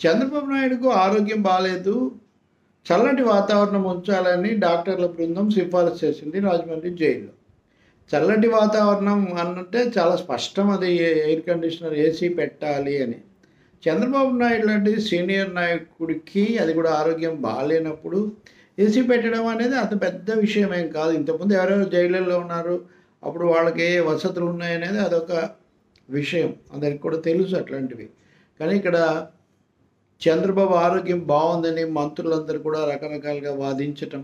చంద్రబాబు నాయుడుకు ఆరోగ్యం బాగాలేదు చల్లటి వాతావరణం ఉంచాలని డాక్టర్ల బృందం సిఫారసు చేసింది రాజమండ్రి జైల్లో చల్లటి వాతావరణం అనంటే చాలా స్పష్టం అది ఎయిర్ కండిషనర్ ఏసీ పెట్టాలి అని చంద్రబాబు నాయుడు లాంటి సీనియర్ నాయకుడికి అది కూడా ఆరోగ్యం బాగాలేనప్పుడు ఏసీ పెట్టడం అనేది అంత పెద్ద విషయం ఏం కాదు ఇంతకుముందు ఎవరెవరు జైళ్ళల్లో ఉన్నారు అప్పుడు వాళ్ళకి ఏ వసతులు ఉన్నాయనేది అదొక విషయం అందరికి కూడా తెలుసు అట్లాంటివి కానీ ఇక్కడ చంద్రబాబు ఆరోగ్యం బాగుందని మంత్రులందరూ కూడా రకరకాలుగా వాదించటం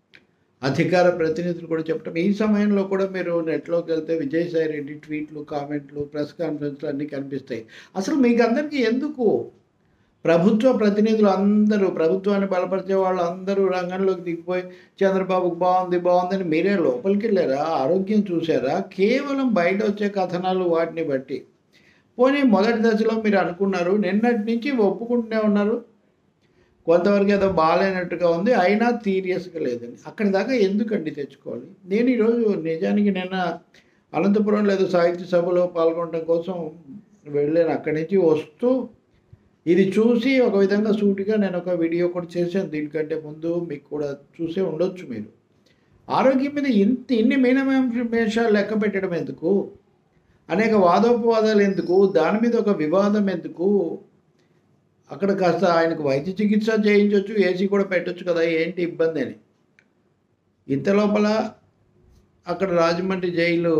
అధికార ప్రతినిధులు కూడా చెప్పటం ఈ సమయంలో కూడా మీరు నెట్లోకి వెళ్తే విజయసాయి రెడ్డి ట్వీట్లు కామెంట్లు ప్రెస్ కాన్ఫరెన్స్లు అన్నీ కనిపిస్తాయి అసలు మీకు అందరికీ ఎందుకు ప్రభుత్వ ప్రతినిధులు అందరూ ప్రభుత్వాన్ని బలపరిచే వాళ్ళు అందరూ రంగంలోకి దిగిపోయి చంద్రబాబుకు బాగుంది బాగుందని మీరే లోపలికి వెళ్ళారా ఆరోగ్యం చూసారా కేవలం బయట వచ్చే కథనాలు వాటిని బట్టి పోనీ మొదటి దశలో మీరు అనుకున్నారు నిన్నటి నుంచి ఒప్పుకుంటూనే ఉన్నారు కొంతవరకు ఏదో బాగాలేనట్టుగా ఉంది అయినా సీరియస్గా లేదని అక్కడి దాకా ఎందుకండి తెచ్చుకోవాలి నేను ఈరోజు నిజానికి నిన్న అనంతపురం లేదా సాహిత్య సభలో పాల్గొనడం కోసం వెళ్ళాను అక్కడి నుంచి వస్తూ ఇది చూసి ఒక విధంగా సూటిగా నేను ఒక వీడియో కూడా చేశాను దీనికంటే ముందు మీకు కూడా చూసే ఉండొచ్చు మీరు ఆరోగ్యం మీద ఇంత ఇన్ని మీనమేషాలు లెక్క పెట్టడం ఎందుకు అనేక వాదోపవాదాలు ఎందుకు దాని మీద ఒక వివాదం ఎందుకు అక్కడ కాస్త ఆయనకు వైద్య చికిత్స చేయించవచ్చు ఏసీ కూడా పెట్టొచ్చు కదా ఏంటి ఇబ్బంది అని ఇంత లోపల అక్కడ రాజమండ్రి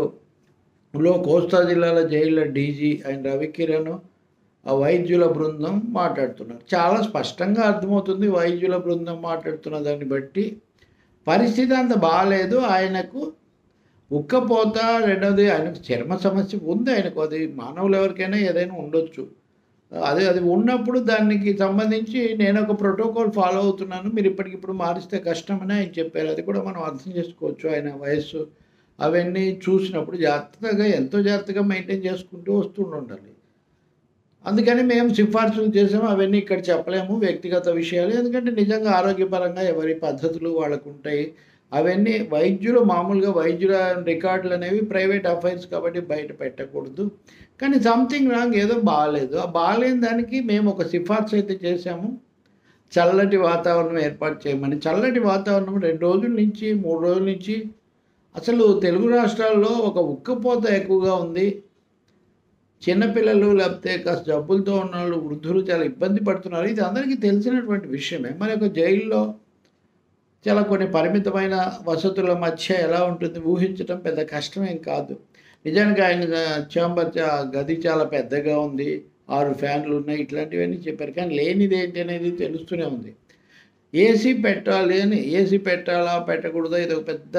జైలులో కోస్తా జిల్లాల జైలు డీజీ ఆయన రవికిరణ్ ఆ వైద్యుల బృందం మాట్లాడుతున్నారు చాలా స్పష్టంగా అర్థమవుతుంది వైద్యుల బృందం మాట్లాడుతున్న దాన్ని బట్టి పరిస్థితి అంత బాగాలేదు ఆయనకు ఉక్కపోత రెండవది ఆయనకు చర్మ సమస్య ఉంది ఆయనకు అది మానవులు ఎవరికైనా ఏదైనా ఉండొచ్చు అదే అది ఉన్నప్పుడు దానికి సంబంధించి నేను ఒక ప్రోటోకాల్ ఫాలో అవుతున్నాను మీరు ఇప్పటికిప్పుడు మారిస్తే కష్టమని ఆయన చెప్పారు అది కూడా మనం అర్థం చేసుకోవచ్చు ఆయన వయస్సు అవన్నీ చూసినప్పుడు జాగ్రత్తగా ఎంతో జాగ్రత్తగా మెయింటైన్ చేసుకుంటూ వస్తుండాలి అందుకని మేము సిఫార్సులు చేసాము అవన్నీ ఇక్కడ చెప్పలేము వ్యక్తిగత విషయాలు ఎందుకంటే నిజంగా ఆరోగ్యపరంగా ఎవరి పద్ధతులు వాళ్ళకు ఉంటాయి అవన్నీ వైద్యులు మామూలుగా వైద్యుల రికార్డులు అనేవి ప్రైవేట్ అఫైర్స్ కాబట్టి బయట పెట్టకూడదు కానీ సంథింగ్ రాంగ్ ఏదో బాగాలేదు ఆ బాగాలేని దానికి మేము ఒక సిఫార్సు అయితే చేశాము చల్లటి వాతావరణం ఏర్పాటు చేయమని చల్లటి వాతావరణం రెండు రోజుల నుంచి మూడు రోజుల నుంచి అసలు తెలుగు రాష్ట్రాల్లో ఒక ఉక్కపోత ఎక్కువగా ఉంది చిన్నపిల్లలు లేకపోతే కాస్త జబ్బులతో ఉన్న వాళ్ళు వృద్ధులు చాలా ఇబ్బంది పడుతున్నారు ఇది అందరికీ తెలిసినటువంటి విషయమే మరి ఒక జైల్లో చాలా కొన్ని పరిమితమైన వసతుల మధ్య ఎలా ఉంటుంది ఊహించడం పెద్ద కష్టమేం కాదు నిజానికి ఆయన చాంబర్ గది చాలా పెద్దగా ఉంది ఆరు ఫ్యాన్లు ఉన్నాయి ఇట్లాంటివన్నీ చెప్పారు కానీ లేనిది ఏంటి అనేది తెలుస్తూనే ఉంది ఏసీ పెట్టాలి అని ఏసీ పెట్టాలా పెట్టకూడదా ఇది ఒక పెద్ద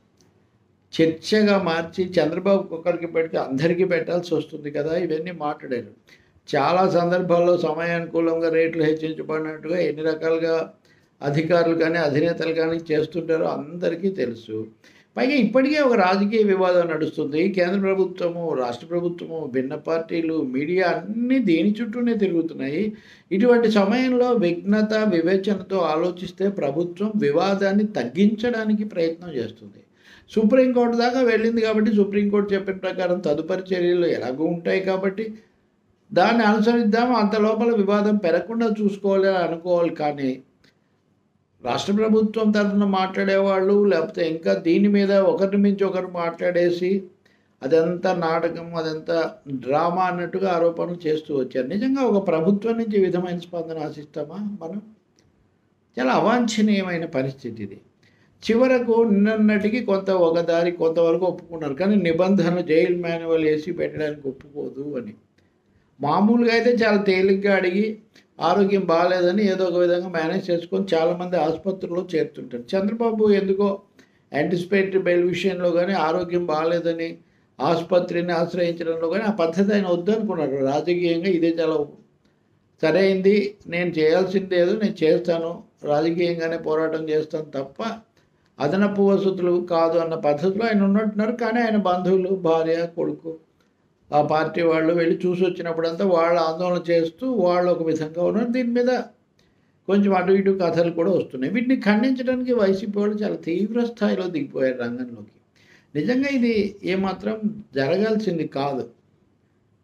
చర్చగా మార్చి చంద్రబాబు ఒక్కరికి పెడితే అందరికీ పెట్టాల్సి వస్తుంది కదా ఇవన్నీ మాట్లాడారు చాలా సందర్భాల్లో సమయానుకూలంగా రేట్లు హెచ్చించబడినట్టుగా ఎన్ని రకాలుగా అధికారులు కానీ అధినేతలు కానీ చేస్తుంటారో అందరికీ తెలుసు పైగా ఇప్పటికే ఒక రాజకీయ వివాదం నడుస్తుంది కేంద్ర ప్రభుత్వము రాష్ట్ర ప్రభుత్వము భిన్న పార్టీలు మీడియా అన్నీ దీని చుట్టూనే తిరుగుతున్నాయి ఇటువంటి సమయంలో విఘ్నత వివేచనతో ఆలోచిస్తే ప్రభుత్వం వివాదాన్ని తగ్గించడానికి ప్రయత్నం చేస్తుంది సుప్రీంకోర్టు దాకా వెళ్ళింది కాబట్టి సుప్రీంకోర్టు చెప్పిన ప్రకారం తదుపరి చర్యలు ఎలాగో ఉంటాయి కాబట్టి దాన్ని అనుసరిద్దాము అంత లోపల వివాదం పెరగకుండా చూసుకోవాలి అని అనుకోవాలి కానీ రాష్ట్ర ప్రభుత్వం తరఫున మాట్లాడేవాళ్ళు లేకపోతే ఇంకా దీని మీద ఒకరి మించి ఒకరు మాట్లాడేసి అదంతా నాటకం అదంతా డ్రామా అన్నట్టుగా ఆరోపణలు చేస్తూ వచ్చారు నిజంగా ఒక ప్రభుత్వం నుంచి ఈ విధమైన స్పందన ఆశిస్తామా మనం చాలా అవాంఛనీయమైన పరిస్థితి ఇది చివరకు నిన్నటికి కొంత ఒక దారి కొంతవరకు ఒప్పుకున్నారు కానీ నిబంధన జైలు మాన్యువల్ వేసి పెట్టడానికి ఒప్పుకోదు అని మామూలుగా అయితే చాలా తేలిగ్గా అడిగి ఆరోగ్యం బాగాలేదని ఏదో ఒక విధంగా మేనేజ్ చేసుకొని చాలామంది ఆసుపత్రుల్లో చేరుతుంటారు చంద్రబాబు ఎందుకో యాంటిసిపేటరీ బెయిల్ విషయంలో కానీ ఆరోగ్యం బాగాలేదని ఆసుపత్రిని ఆశ్రయించడంలో కానీ ఆ పద్ధతి ఆయన వద్దనుకున్నారు రాజకీయంగా ఇదే చాలా సరైంది నేను చేయాల్సింది ఏదో నేను చేస్తాను రాజకీయంగానే పోరాటం చేస్తాను తప్ప అదనపు వసతులు కాదు అన్న పద్ధతిలో ఆయన ఉన్నట్టున్నారు కానీ ఆయన బంధువులు భార్య కొడుకు ఆ పార్టీ వాళ్ళు వెళ్ళి చూసి వచ్చినప్పుడంతా వాళ్ళు ఆందోళన చేస్తూ వాళ్ళు ఒక విధంగా ఉన్నారు దీని మీద కొంచెం అటు ఇటు కథలు కూడా వస్తున్నాయి వీటిని ఖండించడానికి వైసీపీ వాళ్ళు చాలా తీవ్ర స్థాయిలో దిగిపోయారు రంగంలోకి నిజంగా ఇది ఏమాత్రం జరగాల్సింది కాదు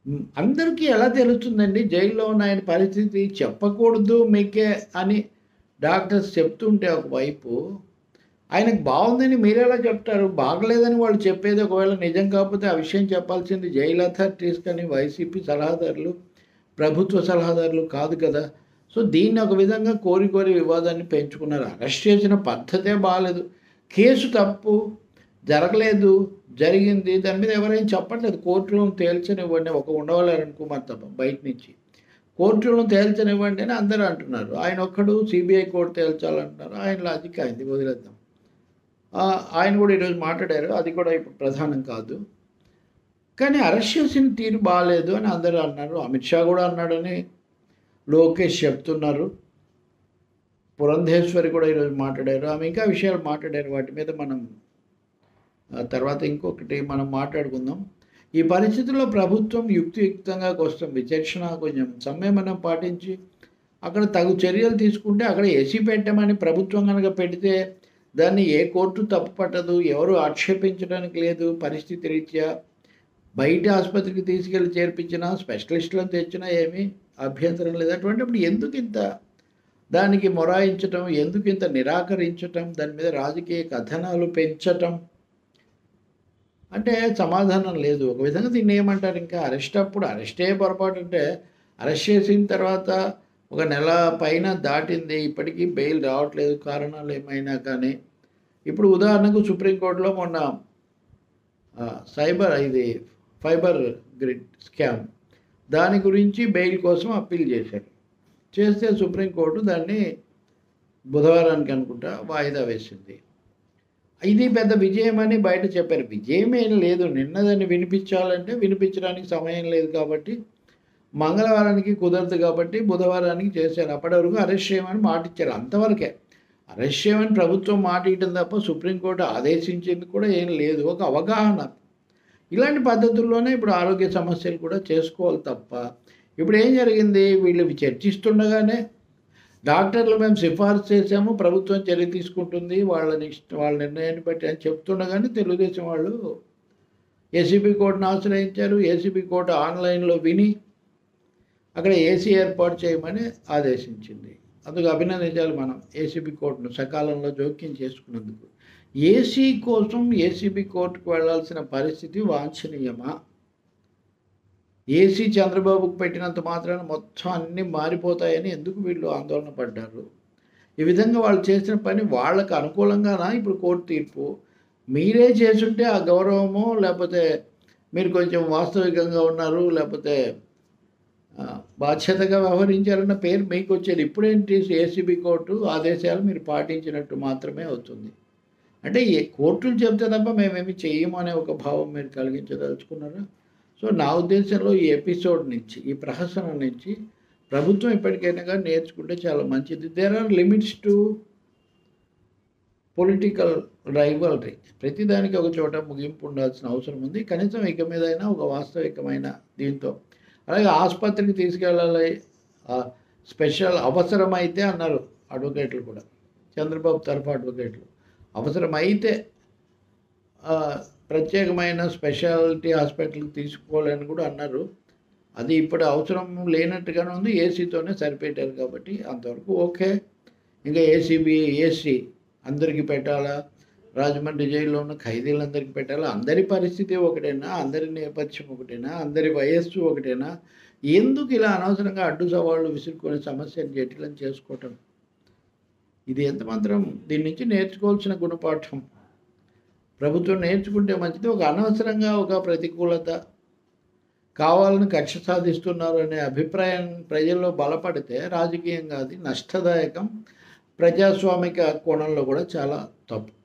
మ్, అందరికీ ఎలా తెలుస్తుందండి జైల్లో ఉన్న ఆయన పరిస్థితి చెప్పకూడదు మీకే అని డాక్టర్స్ చెప్తుంటే ఒకవైపు ఆయనకు బాగుందని మీరు ఎలా చెప్తారు బాగలేదని వాళ్ళు చెప్పేది ఒకవేళ నిజం కాకపోతే ఆ విషయం చెప్పాల్సింది జైలు అథారిటీస్ కానీ వైసీపీ సలహాదారులు ప్రభుత్వ సలహాదారులు కాదు కదా సో దీన్ని ఒక విధంగా కోరి కోరి వివాదాన్ని పెంచుకున్నారు అరెస్ట్ చేసిన పద్ధతే బాగాలేదు కేసు తప్పు జరగలేదు జరిగింది దాని మీద ఎవరైనా చెప్పట్లేదు కోర్టులో తేల్చనివ్వండి ఒక ఉండవాలి అరుణ్ కుమార్ తప్ప బయట నుంచి కోర్టులో తేల్చనివ్వండి అని అందరూ అంటున్నారు ఆయన ఒక్కడు సిబిఐ కోర్టు తేల్చాలంటున్నారు ఆయన లాజిక్ అయింది వదిలేద్దాం ఆ, ఆయన కూడా ఈరోజు మాట్లాడారు అది కూడా ఇప్పుడు ప్రధానం కాదు కానీ అరెస్ట్ చేసిన తీరు బాగాలేదు అని అందరూ అన్నారు అమిత్ షా కూడా అన్నాడని లోకేష్ చెప్తున్నారు పురంధేశ్వరి కూడా ఈరోజు మాట్లాడారు ఆమె ఇంకా విషయాలు మాట్లాడారు వాటి మీద మనం ఆ తర్వాత ఇంకొకటి మనం మాట్లాడుకుందాం ఈ పరిస్థితుల్లో ప్రభుత్వం యుక్తియుక్తంగా కోసం విచక్షణ కొంచెం సంయమనం పాటించి అక్కడ తగు చర్యలు తీసుకుంటే అక్కడ ఏసీ పెట్టమని ప్రభుత్వం కనుక పెడితే దాన్ని ఏ కోర్టు తప్పు పట్టదు ఎవరు ఆక్షేపించడానికి లేదు పరిస్థితి రీత్యా బయట ఆసుపత్రికి తీసుకెళ్ళి చేర్పించినా స్పెషలిస్టులను తెచ్చినా ఏమీ అభ్యంతరం లేదు అటువంటిప్పుడు ఎందుకు ఇంత దానికి మొరాయించటం ఎందుకు ఇంత నిరాకరించటం దాని మీద రాజకీయ కథనాలు పెంచటం అంటే సమాధానం లేదు ఒక విధంగా దీన్ని ఏమంటారు ఇంకా అరెస్ట్ అప్పుడు అరెస్టే పొరపాటు అంటే అరెస్ట్ చేసిన తర్వాత ఒక నెల పైన దాటింది ఇప్పటికీ బెయిల్ రావట్లేదు కారణాలు ఏమైనా కానీ ఇప్పుడు ఉదాహరణకు సుప్రీంకోర్టులో మొన్న ఆ, సైబర్ ఇది ఫైబర్ గ్రిడ్ స్కామ్ దాని గురించి బెయిల్ కోసం అప్పీల్ చేశారు చేస్తే సుప్రీంకోర్టు దాన్ని బుధవారానికి అనుకుంటా వాయిదా వేసింది ఇది పెద్ద విజయం అని బయట చెప్పారు విజయం ఏం లేదు నిన్న దాన్ని వినిపించాలంటే వినిపించడానికి సమయం లేదు కాబట్టి మంగళవారానికి కుదరదు కాబట్టి బుధవారానికి చేశారు అప్పటి వరకు అరెస్ట్ చేయమని మాట ఇచ్చారు అంతవరకే అరెస్ట్ చేయమని ప్రభుత్వం మాట ఇవ్వడం తప్ప సుప్రీంకోర్టు ఆదేశించింది కూడా ఏం లేదు ఒక అవగాహన ఇలాంటి పద్ధతుల్లోనే ఇప్పుడు ఆరోగ్య సమస్యలు కూడా చేసుకోవాలి తప్ప ఇప్పుడు ఏం జరిగింది వీళ్ళు చర్చిస్తుండగానే డాక్టర్లు మేము సిఫార్సు చేసాము ప్రభుత్వం చర్య తీసుకుంటుంది వాళ్ళని ఇష్ట వాళ్ళ నిర్ణయాన్ని బట్టి అని చెప్తుండగానే తెలుగుదేశం వాళ్ళు ఏసీబీ కోర్టును ఆశ్రయించారు ఏసీబీ కోర్టు ఆన్లైన్లో విని అక్కడ ఏసీ ఏర్పాటు చేయమని ఆదేశించింది అందుకు అభినందించాలి మనం ఏసీబీ కోర్టును సకాలంలో జోక్యం చేసుకున్నందుకు ఏసీ కోసం ఏసీబీ కోర్టుకు వెళ్ళాల్సిన పరిస్థితి వాంఛనీయమా ఏసీ చంద్రబాబుకు పెట్టినంత మాత్రాన మొత్తం అన్నీ మారిపోతాయని ఎందుకు వీళ్ళు ఆందోళన పడ్డారు ఈ విధంగా వాళ్ళు చేసిన పని వాళ్ళకు అనుకూలంగానా ఇప్పుడు కోర్టు తీర్పు మీరే చేసుంటే ఆ గౌరవమో లేకపోతే మీరు కొంచెం వాస్తవికంగా ఉన్నారు లేకపోతే ఆ, బాధ్యతగా వ్యవహరించారన్న పేరు మీకు వచ్చేది ఇప్పుడేంటి ఏసీబీ కోర్టు ఆదేశాలు మీరు పాటించినట్టు మాత్రమే అవుతుంది అంటే ఏ కోర్టులు చెప్తే తప్ప మేమేమి చెయ్యము అనే ఒక భావం మీరు కలిగించదలుచుకున్నారా సో నా ఉద్దేశంలో ఈ ఎపిసోడ్ నుంచి ఈ ప్రహసనం నుంచి ప్రభుత్వం ఇప్పటికైనా కానీ నేర్చుకుంటే చాలా మంచిది there are limits to political rivalry ప్రతిదానికి ఒక చోట ముగింపు ఉండాల్సిన అవసరం ఉంది కనీసం ఇక మీదైనా ఒక వాస్తవికమైన దీంతో అలాగే ఆసుపత్రికి తీసుకెళ్ళాలి ఆ, స్పెషల్ అవసరమైతే అన్నారు అడ్వకేట్లు కూడా చంద్రబాబు తరఫు అడ్వకేట్లు అవసరమైతే ఆ, ప్రత్యేకమైన స్పెషాలిటీ హాస్పిటల్కి తీసుకోవాలని కూడా అన్నారు అది ఇప్పుడు అవసరం లేనట్టుగానే ఉంది ఏసీతోనే సరిపెట్టారు కాబట్టి అంతవరకు ఓకే ఇంకా ఏసీబీ ఏసీ అందరికీ పెట్టాలా రాజమండ్రి జైల్లో ఉన్న ఖైదీలందరికీ పెట్టాలా అందరి పరిస్థితి ఒకటేనా అందరి నేపథ్యం ఒకటేనా అందరి వయస్సు ఒకటేనా ఎందుకు ఇలా అనవసరంగా అడ్డు సవాళ్ళు విసురుకునే సమస్యను జటిలం చేసుకోవటం ఇది ఎంత మాత్రం దీని నుంచి నేర్చుకోవాల్సిన గుణపాఠం ప్రభుత్వం నేర్చుకుంటే మంచిది ఒక అనవసరంగా ఒక ప్రతికూలత కావాలని కక్ష సాధిస్తున్నారు అనే అభిప్రాయం ప్రజల్లో బలపడితే రాజకీయంగా అది నష్టదాయకం ప్రజాస్వామిక కోణంలో కూడా చాలా తప్పు